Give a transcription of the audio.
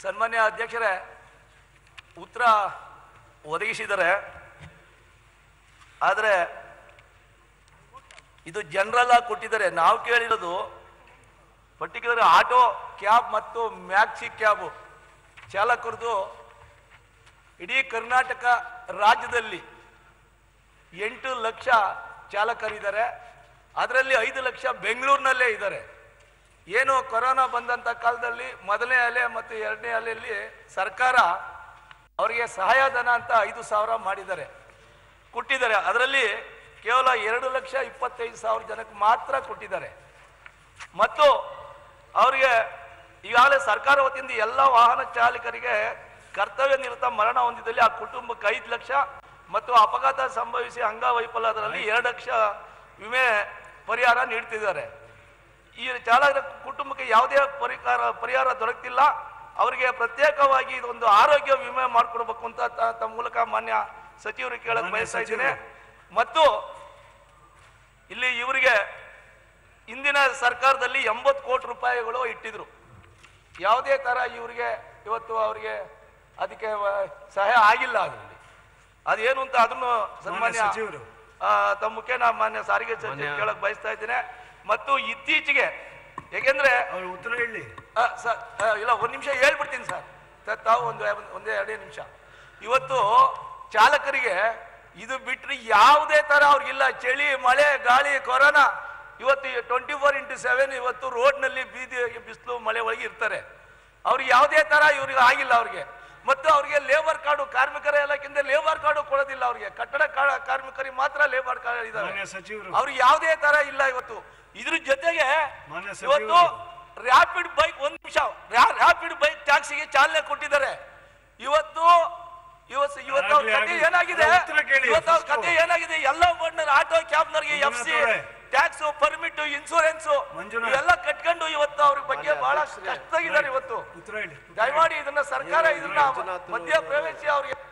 ಸನ್ಮಾನ್ಯ ಅಧ್ಯಕ್ಷರೇ ಉತ್ತರ ಒದಗಿಸಿದರೆ ಆದರೆ ಇದು ಜನರಲ್ ಆಗಿ ಕೊಟ್ಟಿದ್ದಾರೆ ನಾವು ಕೇಳಿರೋದು ಪರ್ಟಿಕ್ಯುಲರ್ ಆಟೋ ಕ್ಯಾಬ್ ಮತ್ತು ಮ್ಯಾಕ್ಸಿ ಕ್ಯಾಬ್ ಚಾಲಕರದು ಇಡೀ ಕರ್ನಾಟಕ ರಾಜ್ಯದಲ್ಲಿ ಎಂಟು ಲಕ್ಷ ಚಾಲಕರಿದ್ದಾರೆ ಅದರಲ್ಲಿ ಐದು ಲಕ್ಷ ಬೆಂಗಳೂರಿನಲ್ಲೇ ಇದ್ದಾರೆ ಏನು ಕೊರೋನಾ ಬಂದಂಥ ಕಾಲದಲ್ಲಿ ಮೊದಲನೇ ಅಲೆ ಮತ್ತು ಎರಡನೇ ಅಲೆಯಲ್ಲಿ ಸರ್ಕಾರ ಅವರಿಗೆ ಸಹಾಯಧನ ಅಂತ ಐದು ಸಾವಿರ ಮಾಡಿದ್ದಾರೆ ಕೊಟ್ಟಿದ್ದಾರೆ ಅದರಲ್ಲಿ ಕೇವಲ ಎರಡು ಲಕ್ಷ ಇಪ್ಪತ್ತೈದು ಸಾವಿರ ಜನಕ್ಕೆ ಮಾತ್ರ ಕೊಟ್ಟಿದ್ದಾರೆ ಮತ್ತು ಅವರಿಗೆ ಈಗಾಗಲೇ ಸರ್ಕಾರ ವತಿಯಿಂದ ಎಲ್ಲ ವಾಹನ ಚಾಲಕರಿಗೆ ಕರ್ತವ್ಯ ನಿರತ ಮರಣ ಹೊಂದಿದಲ್ಲಿ ಆ ಕುಟುಂಬಕ್ಕೆ ಐದು ಲಕ್ಷ ಮತ್ತು ಅಪಘಾತ ಸಂಭವಿಸಿ ಅಂಗವೈಫಲ್ಯದಲ್ಲಿ ಎರಡು ಲಕ್ಷ ವಿಮೆ ಪರಿಹಾರ ನೀಡ್ತಿದ್ದಾರೆ ಈ ಚಾಲಕರ ಕುಟುಂಬಕ್ಕೆ ಯಾವುದೇ ಪರಿಹಾರ ಪರಿಹಾರ ದೊರಕ್ತಿಲ್ಲ ಅವರಿಗೆ ಪ್ರತ್ಯೇಕವಾಗಿ ಇದೊಂದು ಆರೋಗ್ಯ ವಿಮೆ ಮಾಡಿಕೊಡ್ಬೇಕು ಅಂತ ತ- ತಮ್ಮ ಮೂಲಕ ಮಾನ್ಯ ಸಚಿವರಿಗೆ ಕೇಳಕ್ ಮಾನ್ಯ ಬಯಸ್ತಾ ಇದ್ದೀನಿ ಸಚಿವರು. ಮತ್ತು ಇಲ್ಲಿ ಇವರಿಗೆ ಇಂದಿನ ಸರ್ಕಾರದಲ್ಲಿ ಎಂಬತ್ತು ಕೋಟಿ ರೂಪಾಯಿಗಳು ಇಟ್ಟಿದ್ರು ಯಾವುದೇ ತರ ಇವರಿಗೆ ಇವತ್ತು ಅವರಿಗೆ ಅದಕ್ಕೆ ವ- ಸಹಾಯ ಆಗಿಲ್ಲ ಅದರಲ್ಲಿ ಅದೇನು ಅಂತ ಅದನ್ನು ಸನ್ಮಾನ್ಯ ಸಚಿವರು. ಆ, ತಮ್ಮ ಮುಖೇನ ಮಾನ್ಯ ಸಾರಿಗೆ ಸಚಿವರು ಮಾನ್ಯ- ಕೇಳಕ್ ಬಯಸ್ತಾ ಇದ್ದೇನೆ ಮತ್ತು ಇತ್ತೀಚೆಗೆ ಏಕೆಂದ್ರೆ ಅವ್ರು ಉತ್ತರ ಹೇಳಿ ಆ, ಸರ್ ಆ, ಇಲ್ಲ ಒಂದು ನಿಮಿಷ ಹೇಳ್ಬಿಡ್ತೀನಿ ಸರ್ ತ- ತಾವು ಒಂದು ಒಂದೇ ಎರಡೇ ನಿಮಿಷ ಇವತ್ತು ಚಾಲಕರಿಗೆ ಇದು ಬಿಟ್ಟರೆ ಯಾವುದೇ ಥರ ಅವ್ರಿಗಿಲ್ಲ ಚಳಿ ಮಳೆ ಗಾಳಿ ಕೊರೋನಾ ಇವತ್ತು ಟ್ವೆಂಟಿ ಫೋರ್ ಇಂಟು ಸೆವೆನ್ ಇವತ್ತು ರೋಡ್ನಲ್ಲಿ ಬೀದಿ ಬಿಸಿಲು ಮಳೆ ಒಳಗೆ ಇರ್ತಾರೆ ಅವ್ರಿಗೆ ಯಾವುದೇ ಥರ ಇವ್ರಿಗೆ ಆಗಿಲ್ಲ ಅವ್ರಿಗೆ ಮತ್ತು ಅವ್ರಿಗೆ ಲೇಬರ್ ಕಾರ್ಡು ಕಾರ್ಮಿಕರ ಇಲಾಖೆಯಿಂದ ಲೇಬರ್ ಕಾರ್ಡು ಕೊಡೋದಿಲ್ಲ ಅವ್ರಿಗೆ ಕಟ್ಟಡ ಕಾ- ಕಾರ್ಮಿಕರಿಗೆ ಮಾತ್ರ ಲೇಬರ್ ಕಾರ್ಡ್ ಇದ್ದಾರೆ ಮಾನ್ಯ ಸಚಿವರು. ಅವ್ರಿಗೆ ಯಾವುದೇ ತರ ಇಲ್ಲ ಇವತ್ತು ಇದ್ರ ಜೊತೆಗೆ ಮಾನ್ಯ ಇವತ್ತು ಸಚಿವರು. ರ್ಯಾಪಿಡ್ ಬೈಕ್ ಒಂದ್ ನಿಮಿಷ ರ್ಯಾಪಿಡ್ ಬೈಕ್ ಟ್ಯಾಕ್ಸಿಗೆ ಚಾಲನೆ ಕೊಟ್ಟಿದ್ದಾರೆ ಇವತ್ತು ಇವತ್ತು ಇವತ್ತು ಅವ್ರ ಆಗ್ಲಿ, ಕತೆ ಆಗ್ಲಿ. ಏನಾಗಿದೆ ಅಲ್ಲ, ಉತ್ತರ ಕೇಳಿ ಇವತ್ತು ಅವ್ರ first. ಕತೆ ಏನಾಗಿದೆ ಎಲ್ಲ ಬಣ್ಣದ ಆಟೋ ಕ್ಯಾಬ್ನವರಿಗೆ ಎಫ್ ಸಿ ಮಂಜುನಾಥ್ ಅವರೇ. Tax permit insurance Manjunath. ಇವೆಲ್ಲ ಕಟ್ಕೊಂಡು ಇವತ್ತು ಅವ್ರ ಬಗ್ಗೆ ಬಹಳ ಕಷ್ಟದಾಗಿದ್ದಾರೆ ಇವತ್ತು ಉತ್ತರ ಹೇಳಿ ದಯಮಾಡಿ ಇದನ್ನ ಸರ್ಕಾರ ಇದನ್ನ ಮಂಜುನಾಥ್ ಮಧ್ಯ ಪ್ರವೇಶಿ ಅವ್ರಿಗೆ